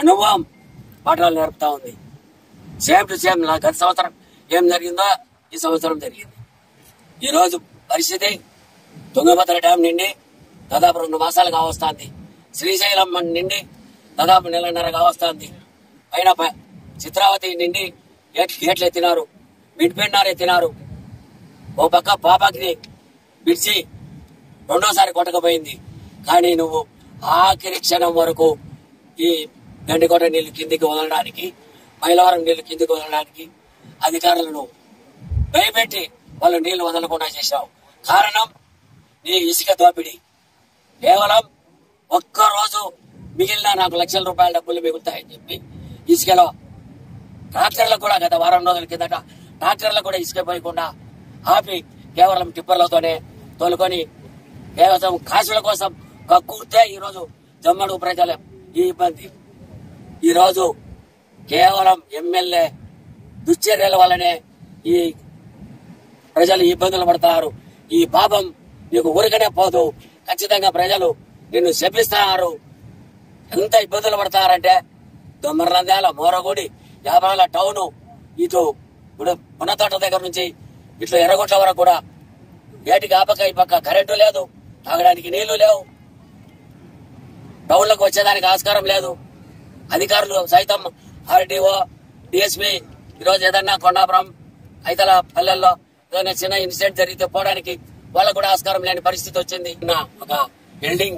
అనుభవం పాఠాలు నేర్పుతా ఉంది సేమ్ టు సేమ్ నా గత సంవత్సరం ఏం జరిగిందో ఈ సంవత్సరం జరిగింది ఈ రోజు పరిస్థితి తుంగభద్ర డ్యాం నిండి దాదాపు రెండు మాసాలు కావస్తుంది శ్రీశైలం నిండి దాదాపు నెలన్నర కావస్తుంది పైన ప- చిత్రావతి నిండి గేట్- గేట్లు ఎత్తినారు మిడ్పెన్నారు ఎత్తినారు ఓ పక్క పాపకి పిలిచి రెండోసారి కొట్టకపోయింది కానీ నువ్వు ఆఖరి క్షణం వరకు ఈ గండికోట నీళ్లు కిందికి వదలడానికి మైలవరం నీళ్లు కిందికి వదలడానికి అధికారులను భయపెట్టి వాళ్ళు నీళ్లు వదలకుండా చేశావు కారణం నీ ఇసుక దోపిడీ కేవలం ఒక్క రోజు మిగిలిన నాకు లక్షల రూపాయల డబ్బులు మిగులుతాయని చెప్పి ఇసుకలో ట్రాక్టర్లకు కూడా గత వారం రోజుల కిందట ట్రాక్టర్లకు కూడా ఇసుక పోయకుండా ఆపి కేవలం టిప్పర్లతోనే తోలుకొని కేవలం కాసుల కోసం కక్కుర్తే ఈ రోజు జమ్మడు ప్రజల ఈ ఇబ్బంది ఈ రోజు కేవలం ఎమ్మెల్యే దుశ్చర్యల వల్లనే ఈ ప్రజలు ఇబ్బందులు పడతారు ఈ పాపం నీకు ఊరికనే పోదు ఖచ్చితంగా ప్రజలు నిన్ను శపిస్తున్నారు ఎంత ఇబ్బందులు పడతారంటే దొమ్మర్లందాల మోరగుడి యాభాల టౌన్ ఇటు ఇప్పుడు మునతోట దగ్గర నుంచి ఇట్లా ఎర్రగొట్ల వరకు కూడా ఏటికి ఆపక ఈ పక్క కరెంటు లేదు తాగడానికి నీళ్లు లేవు టౌన్లకు వచ్చేదానికి ఆస్కారం లేదు అధికారులు సైతం ఆర్డీఓ డిఎస్పీ ఈరోజు ఏదన్నా కొండాపురం ఐతల పల్లెల్లో ఏదైనా చిన్న ఇన్సిడెంట్ జరిగితే పోవడానికి వాళ్ళకు కూడా ఆస్కారం లేని పరిస్థితి వచ్చింది నా ఒక బిల్డింగ్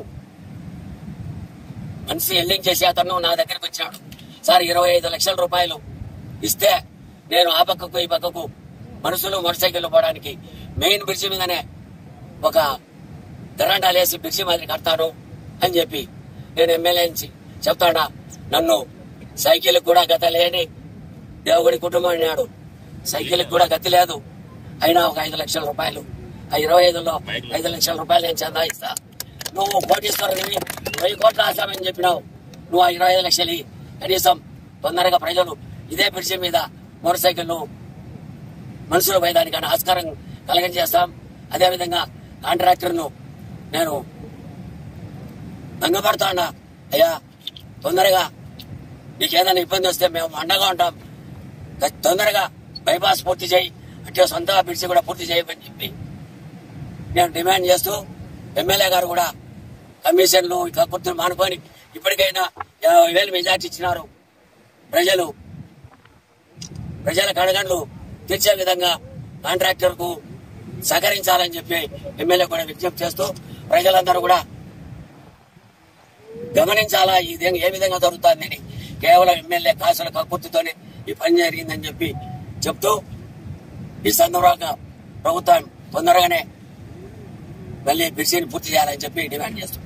మనిషి ఎల్లింగ్ చేసి అతను నా దగ్గరికి వచ్చాడు సార్ ఇరవై ఐదు లక్షల రూపాయలు ఇస్తే నేను ఆ పక్కకు ఈ పక్కకు మనుషులు మోటార్ సైకిల్ పోవడానికి మెయిన్ బ్రిడ్జి మీదనే ఒక దరండాలు వేసి బ్రిడ్జి మాదిరి కడతాను అని చెప్పి నేను ఎమ్మెల్యే నుంచి చెప్తాడా నన్ను సైకిల్ కూడా గత లేని దేవుడి కుటుంబం అన్నాడు సైకిల్ కూడా గతి లేదు అయినా ఒక ఐదు లక్షల రూపాయలు ఆ ఇరవై ఐదులో ఐదు లక్షల రూపాయలు నేను చందా ఇస్తా నువ్వు కోటీశ్వరుడివి వెయ్యి కోట్లు ఆశామని చెప్పినావు నువ్వు ఆ ఇరవై ఐదు లక్షలు ఇయ్యి. కనీసం తొందరగా ప్రజలు ఇదే బ్రిడ్జి మీద మోటార్ సైకిల్ మనుషులు పోయేదానికైనా ఆస్కారం కలగజేస్తాం అదేవిధంగా కాంట్రాక్టర్ ను నేను భంగపడతాడా అయ్యా తొందరగా నీకు ఏదైనా ఇబ్బంది వస్తే మేము అండగా ఉంటాం గ- తొందరగా బైపాస్ పూర్తి చేయి అంటే సొంత బ్రిడ్జి కూడా పూర్తి చేయమని చెప్పి నేను డిమాండ్ చేస్తూ ఎమ్మెల్యే గారు కూడా కమిషన్లు ఇక కుర్తులు మానుకొని ఇప్పటికైనా యాభై వేలు మెజార్టీ ఇచ్చినారు ప్రజలు ప్రజల కడగండ్లు తీర్చే విధంగా కాంట్రాక్టర్ కు సహకరించాలని చెప్పి ఎమ్మెల్యే కూడా విజ్ఞప్తి చేస్తూ ప్రజలందరూ కూడా గమనించాలా ఇది ఏ విధంగా జరుగుతుందని కేవలం ఎమ్మెల్యే కాసుల కక్కుర్తితోనే ఈ పని జరిగిందని చెప్పి చెప్తూ ఈ సందర్భంగా ప్రభుత్వం తొందరగానే మళ్ళీ బ్రిడ్జిని పూర్తి చేయాలని చెప్పి డిమాండ్ చేస్తున్నాం